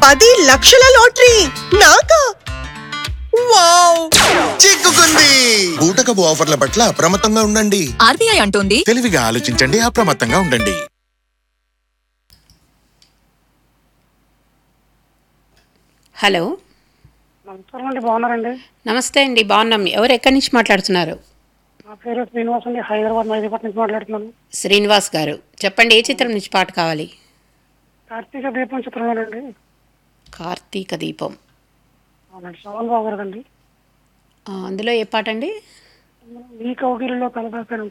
పది లక్షల లాటరీ నాకా వావ్ చిక్కుకుంది బూటకపు ఆఫర్ల పట్ల అప్రమత్తంగా ఉండండి ఆర్బీఐ అంటోంది తెలివిగా ఆలోచించండి అప్రమత్తంగా ఉండండి హలో నమస్కారం అండి బాగున్నారండి నమస్తే అండి బాగున్నాం ఎవరు ఎక్కడి నుంచి మాట్లాడుతున్నారు నా పేరు శ్రీనివాస్ అండి హైదరాబాద్ మైదీపట్నం నుంచి మాట్లాడుతున్నాను శ్రీనివాస్ గారు చెప్పండి ఏ చిత్రం నుంచి పాట కావాలి కార్తీక దీపం చిత్రంలోనండి కార్తీక దీపం అవునండి శ్రవణ్ బాబు గారు అండి ఆ, అందులో ఏ పాట అండి ఈ కౌగిలిలో కలదాకాను